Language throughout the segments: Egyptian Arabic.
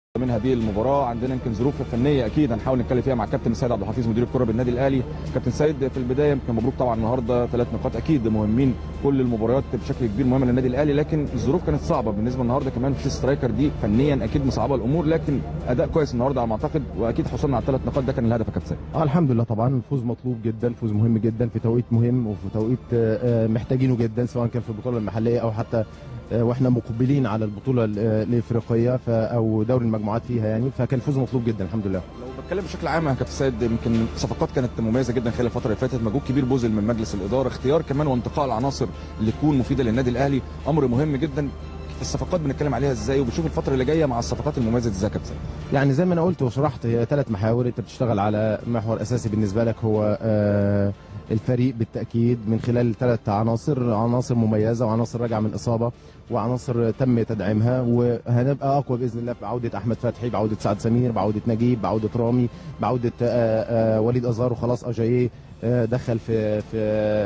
من هذه المباراه عندنا يمكن ظروف فنيه اكيد هنحاول نتكلم فيها مع كابتن سيد عبد الحفيظ مدير الكره بالنادي الاهلي كابتن سيد في البدايه يمكن مبروك طبعا النهارده ثلاث نقاط اكيد مهمين كل المباريات بشكل كبير مهمه للنادي الاهلي لكن الظروف كانت صعبه بالنسبه النهارده كمان في سترايكر دي فنيا اكيد مصعبه الامور لكن اداء كويس النهارده على ما اعتقد واكيد حصلنا على الثلاث نقاط ده كان الهدف يا كابتن سيد اه الحمد لله طبعا الفوز مطلوب جدا فوز مهم جدا في توقيت مهم وفي توقيت آه، آه، محتاجينه جدا سواء كان في البطوله المحليه او حتى آه، واحنا مقبلين على البطوله ال- آه، الافريقيه ف- او دوري المجموعات فيها يعني فكان فوز مطلوب جدا الحمد لله لو بتكلم بشكل عام يا كابتن سيد يمكن صفقات كانت مميزه جدا خلال الفتره اللي فاتت مجهود كبير بذل من مجلس الاداره اختيار كمان وانتقاء العناصر اللي تكون مفيده للنادي الاهلي امر مهم جدا الصفقات بنتكلم عليها ازاي وبنشوف الفتره اللي جايه مع الصفقات المميزه دي ازاي يا كابتن سيد يعني زي ما انا قلت وشرحت هي ثلاث محاور انت بتشتغل على محور اساسي بالنسبه لك هو آه، الفريق بالتاكيد من خلال ثلاث عناصر عناصر مميزه وعناصر راجعه من اصابه وعناصر تم تدعيمها وهنبقى اقوى باذن الله بعوده احمد فتحي بعوده سعد سمير بعوده نجيب بعوده رامي بعوده آه، آه، وليد ازار وخلاص اجاييه آه، دخل في في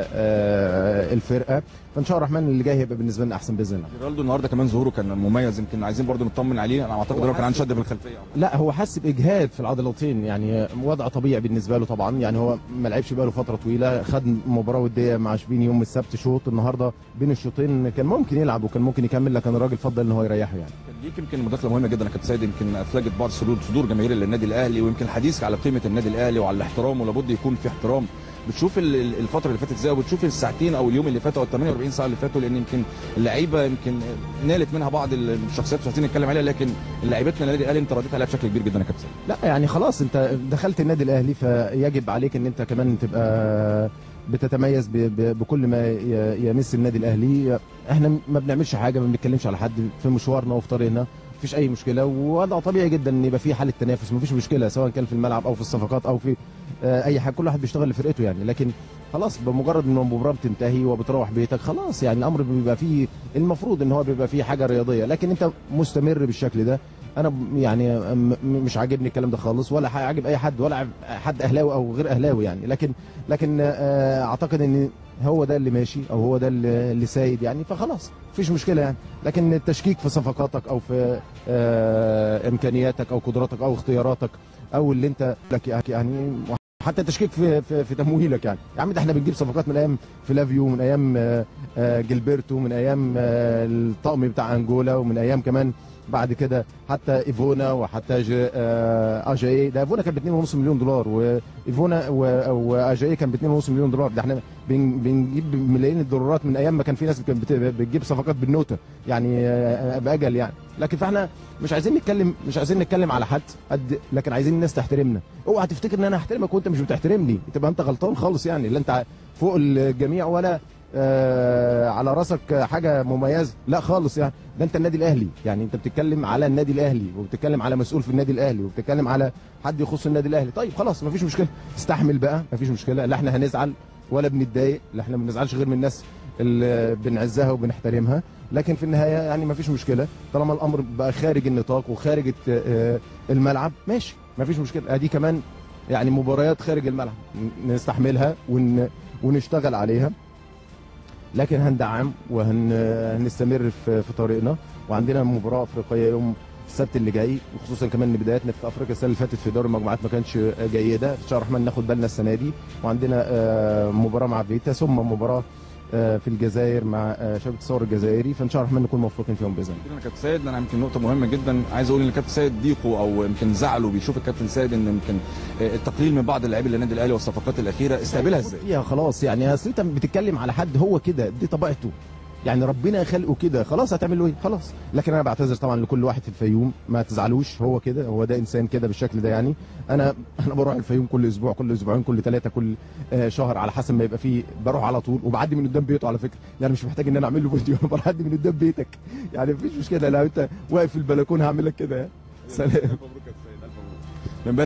آه، الفرقه فان شاء الله الرحمن اللي جاي هيبقى بالنسبه لنا احسن باذن الله رونالدو النهارده كمان ظهوره كان مميز يمكن عايزين برضو نطمن عليه انا اعتقد هو هو كان عنده حاسس- شد في الخلفيه لا هو حس باجهاد في العضلتين يعني وضع طبيعي بالنسبه له طبعا يعني هو ما لعبش بقاله فتره طويله خد مباراه وديه مع شبين يوم السبت شوط النهارده بين الشوطين كان ممكن يلعب وكان ممكن يكمل لكن الراجل فضل ان هو يريحه يعني كان ليك يمكن مداخله مهمه جدا يا كابتن سيد يمكن افلجت بعض صدور صدور جماهير للنادي الاهلي ويمكن الحديث على قيمه النادي الاهلي وعلى الاحترام ولابد يكون في احترام بتشوف ال- ال- الفتره اللي فاتت ازاي وبتشوف الساعتين او اليوم اللي فات او ال 48 ساعه اللي فاتوا لان يمكن اللعيبه يمكن نالت منها بعض الشخصيات مش عايزين نتكلم عليها لكن لعيبتنا النادي الاهلي انت رديت عليها بشكل كبير جدا يا كابتن سيد لا يعني خلاص انت دخلت النادي الاهلي فيجب عليك ان انت كمان تبقى بتتميز ب- ب- بكل ما ي- يمس النادي الاهلي احنا ما بنعملش حاجه ما بنتكلمش على حد في مشوارنا وفي طريقنا مفيش اي مشكله ووضع طبيعي جدا ان يبقى في حاله تنافس مفيش مشكله سواء كان في الملعب او في الصفقات او في آه، اي حاجه كل واحد بيشتغل لفرقته يعني لكن خلاص بمجرد ان المباراه بتنتهي وبتروح بيتك خلاص يعني الامر بيبقى فيه المفروض ان هو بيبقى فيه حاجه رياضيه لكن انت مستمر بالشكل ده انا ب- يعني م- م- مش عاجبني الكلام ده خالص ولا عاجب اي حد ولا عاجب حد اهلاوي او غير اهلاوي يعني لكن لكن آه، اعتقد ان هو ده اللي ماشي او هو ده اللي اللي سايد يعني فخلاص مفيش مشكله يعني لكن التشكيك في صفقاتك او في آه، امكانياتك او قدراتك او اختياراتك او اللي انت لك يعني حتى تشكيك في في, في تمويلك يعني يا عم ده احنا بنجيب صفقات من ايام فلافيو من ايام آه، آه، جilberto من ايام آه، الطقم بتاع انجولا ومن ايام كمان بعد كده حتى ايفونا وحتى جي- آه، اجاي ده ايفونا كان ب 2.5 مليون دولار وايفونا و- واجاي كان ب 2.5 مليون دولار ده احنا بن- بنجيب ملايين الدولارات من ايام ما كان في ناس كانت بت- بتجيب صفقات بالنوته يعني آه، باجل يعني لكن فاحنا مش عايزين نتكلم مش عايزين نتكلم على حد قد لكن عايزين الناس تحترمنا اوعى تفتكر ان انا هحترمك وانت مش بتحترمني تبقى انت غلطان خالص يعني لا انت فوق الجميع ولا آه على راسك حاجه مميزه لا خالص يعني ده انت النادي الاهلي يعني انت بتتكلم على النادي الاهلي وبتتكلم على مسؤول في النادي الاهلي وبتتكلم على حد يخص النادي الاهلي طيب خلاص مفيش مشكله استحمل بقى مفيش مشكله لا احنا هنزعل ولا بنتضايق لا احنا ما بنزعلش غير من الناس اللي بنعزها وبنحترمها لكن في النهايه يعني مفيش مشكله طالما الامر بقى خارج النطاق وخارج الت- آه، الملعب ماشي مفيش مشكله ادي كمان يعني مباريات خارج الملعب ن- نستحملها ون ونشتغل عليها لكن هندعم وهنستمر في في طريقنا وعندنا مباراه افريقيه يوم السبت اللي جاي وخصوصا كمان ان بدايتنا في افريقيا السنه اللي فاتت في دوري المجموعات ما كانتش جيده ان شاء الله الرحمن ناخد بالنا السنه دي وعندنا آه، مباراه مع فيتا ثم مباراه آه، في الجزائر مع آه، شبكه الثور الجزائري فان شاء الله الرحمن نكون موفقين فيهم باذن الله انا كابتن سيد انا يمكن نقطه مهمه جدا عايز اقول ان الكابتن سيد ضيقه او يمكن زعله بيشوف الكابتن سيد ان يمكن آه، التقليل من بعض اللاعبين للنادي الاهلي والصفقات الاخيره استقبلها ازاي؟ فيها خلاص يعني اصل انت بتتكلم على حد هو كده دي طبيعته يعني ربنا خلقه كده خلاص هتعمل له ايه خلاص لكن انا بعتذر طبعا لكل واحد في الفيوم ما تزعلوش هو كده هو ده انسان كده بالشكل ده يعني انا انا بروح الفيوم كل اسبوع كل اسبوعين كل ثلاثه كل آه، شهر على حسب ما يبقى فيه بروح على طول وبعدي من قدام بيته على فكره يعني مش محتاج ان انا اعمل له فيديو انا بعدي من قدام بيتك يعني مفيش مشكله لو انت واقف في البلكونه هعمل لك كده يعني سلام مبروك يا كابتن سيد